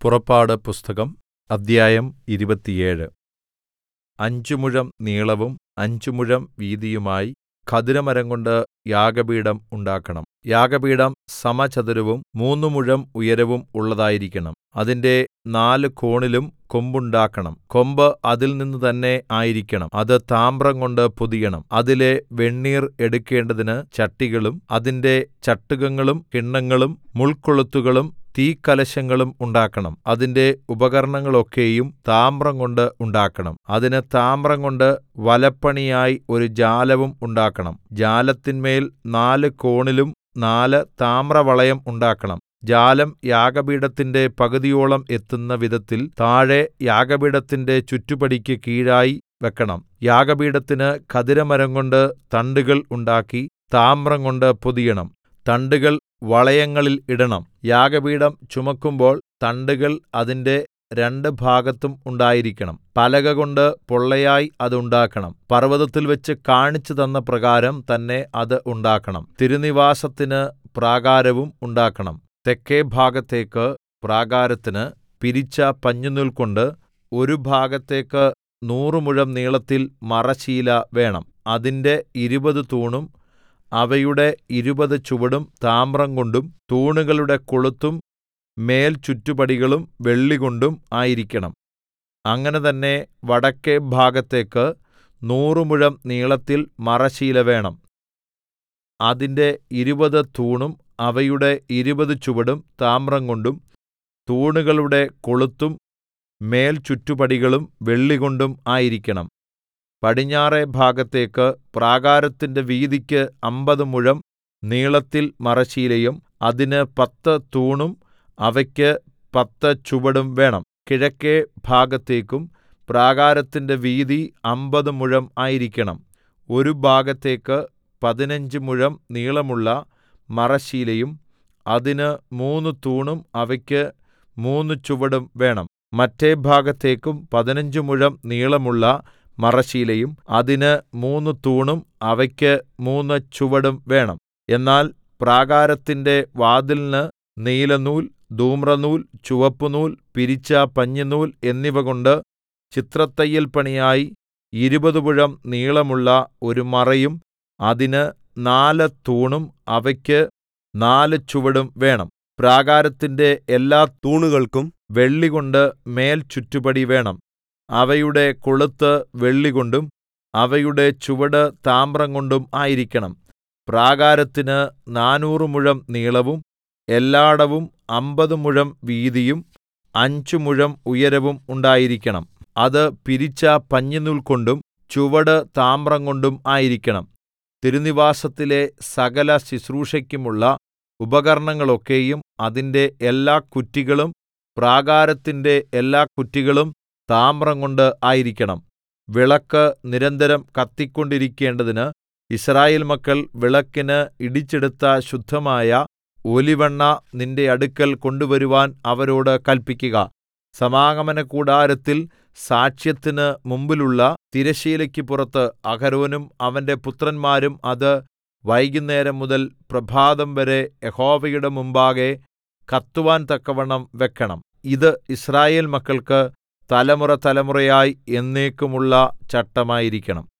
പുറപ്പാട് പുസ്തകം അദ്ധ്യായം ഇരുപത്തിയേഴ് അഞ്ച് മുഴം നീളവും അഞ്ച് മുഴം വീതിയുമായി ഖദിരമരംകൊണ്ട് യാഗപീഠം ഉണ്ടാക്കണം യാഗപീഠം സമചതുരവും മൂന്ന് മുഴം ഉയരവും ഉള്ളതായിരിക്കണം അതിന്റെ നാല് കോണിലും കൊമ്പുണ്ടാക്കണം കൊമ്പ് അതിൽനിന്ന് തന്നെ ആയിരിക്കണം അത് താമ്രംകൊണ്ട് പൊതിയണം അതിലെ വെണ്ണീർ എടുക്കേണ്ടതിന് ചട്ടികളും അതിന്റെ ചട്ടുകങ്ങളും കിണ്ണങ്ങളും മുൾക്കൊളുത്തുകളും തീക്കലശങ്ങളും ഉണ്ടാക്കണം അതിന്റെ ഉപകരണങ്ങളൊക്കെയും താമ്രംകൊണ്ട് ഉണ്ടാക്കണം അതിന് താമ്രംകൊണ്ട് വലപ്പണിയായി ഒരു ജാലവും ഉണ്ടാക്കണം ജാലത്തിന്മേൽ നാല് കോണിലും നാല് താമ്രവളയം ഉണ്ടാക്കണം ജാലം യാഗപീഠത്തിന്റെ പകുതിയോളം എത്തുന്ന വിധത്തിൽ താഴെ യാഗപീഠത്തിന്റെ ചുറ്റുപടിക്ക് കീഴായി വെക്കണം യാഗപീഠത്തിന് ഖദിരമരംകൊണ്ട് തണ്ടുകൾ ഉണ്ടാക്കി താമ്രംകൊണ്ട് പൊതിയണം തണ്ടുകൾ വളയങ്ങളിൽ ഇടണം യാഗപീഠം ചുമക്കുമ്പോൾ തണ്ടുകൾ അതിന്റെ രണ്ട് ഭാഗത്തും ഉണ്ടായിരിക്കണം പലകകൊണ്ട് പൊള്ളയായി അത് ഉണ്ടാക്കണം പർവ്വതത്തിൽവച്ച് കാണിച്ചുതന്ന പ്രകാരം തന്നെ അത് ഉണ്ടാക്കണം തിരുനിവാസത്തിന് പ്രാകാരവും ഉണ്ടാക്കണം തെക്കെ ഭാഗത്തേക്ക് പ്രാകാരത്തിന് പിരിച്ച പഞ്ഞിനൂൽ കൊണ്ട് ഒരു ഭാഗത്തേക്ക് നൂറ് മുഴം നീളത്തിൽ മറശ്ശീല വേണം അതിന്റെ ഇരുപത് തൂണും അവയുടെ ഇരുപത് ചുവടും താമ്രംകൊണ്ടും തൂണുകളുടെ കൊളുത്തും മേൽചുറ്റുപടികളും വെള്ളികൊണ്ടും ആയിരിക്കണം അങ്ങനെ തന്നെ വടക്കെ ഭാഗത്തേക്ക് നൂറ് മുഴം നീളത്തിൽ മറശ്ശീല വേണം അതിന്റെ ഇരുപത് തൂണും അവയുടെ ഇരുപത് ചുവടും താമ്രംകൊണ്ടും തൂണുകളുടെ കൊളുത്തും മേൽചുറ്റുപടികളും വെള്ളികൊണ്ടും ആയിരിക്കണം പടിഞ്ഞാറെ ഭാഗത്തേക്ക് പ്രാകാരത്തിന്റെ വീതിക്ക് അമ്പത് മുഴം നീളത്തിൽ മറശ്ശീലയും അതിന് പത്ത് തൂണും അവയ്ക്ക് പത്ത് ചുവടും വേണം കിഴക്കെ ഭാഗത്തേക്കും പ്രാകാരത്തിന്റെ വീതി അമ്പത് മുഴം ആയിരിക്കണം ഒരു ഭാഗത്തേക്ക് പതിനഞ്ച് മുഴം നീളമുള്ള മറശ്ശീലയും അതിന് മൂന്ന് തൂണും അവയ്ക്ക് മൂന്ന് ചുവടും വേണം മറ്റെ ഭാഗത്തേക്കും പതിനഞ്ച് മുഴം നീളമുള്ള മറശ്ശീലയും അതിന് മൂന്ന് തൂണും അവയ്ക്ക് മൂന്ന് ചുവടും വേണം എന്നാൽ പ്രാകാരത്തിന്റെ വാതിലിന് നീലനൂൽ ധൂമ്രനൂൽ ചുവപ്പുനൂൽ പിരിച്ച പഞ്ഞിനൂൽ എന്നിവകൊണ്ട് ചിത്രത്തയ്യൽ പണിയായി ഇരുപത് മുഴം നീളമുള്ള ഒരു മറയും അതിന് നാല് തൂണും അവയ്ക്ക് നാല് ചുവടും വേണം പ്രാകാരത്തിന്റെ എല്ലാ തൂണുകൾക്കും വെള്ളികൊണ്ട് മേൽചുറ്റുപടി വേണം അവയുടെ കൊളുത്ത് വെള്ളികൊണ്ടും അവയുടെ ചുവട് താമ്രംകൊണ്ടും ആയിരിക്കണം പ്രാകാരത്തിന് നാനൂറ് മുഴം നീളവും എല്ലാടവും അമ്പത് മുഴം വീതിയും അഞ്ച് മുഴം ഉയരവും ഉണ്ടായിരിക്കണം അത് പിരിച്ച പഞ്ഞിനൂൽ കൊണ്ടും ചുവട് താമ്രംകൊണ്ടും ആയിരിക്കണം തിരുനിവാസത്തിലെ സകല ശുശ്രൂഷയ്ക്കുമുള്ള ഉപകരണങ്ങളൊക്കെയും അതിന്റെ എല്ലാ കുറ്റികളും പ്രാകാരത്തിന്റെ എല്ലാ കുറ്റികളും താമ്രംകൊണ്ട് ആയിരിക്കണം വിളക്ക് നിരന്തരം കത്തിക്കൊണ്ടിരിക്കേണ്ടതിന് യിസ്രായേൽ മക്കൾ വിളക്കിന് ഇടിച്ചെടുത്ത ശുദ്ധമായ ഒലിവെണ്ണ നിന്റെ അടുക്കൽ കൊണ്ടുവരുവാൻ അവരോട് കല്പിക്കുക സമാഗമനകൂടാരത്തിൽ സാക്ഷ്യത്തിന് മുമ്പിലുള്ള തിരശ്ശീലയ്ക്ക് പുറത്ത് അഹരോനും അവന്റെ പുത്രന്മാരും അത് വൈകുന്നേരം മുതൽ പ്രഭാതംവരെ യഹോവയുടെ മുമ്പാകെ കത്തുവാൻ തക്കവണ്ണം വെക്കണം ഇത് യിസ്രായേൽ മക്കൾക്ക് തലമുറതലമുറയായി എന്നേക്കുമുള്ള ചട്ടമായിരിക്കണം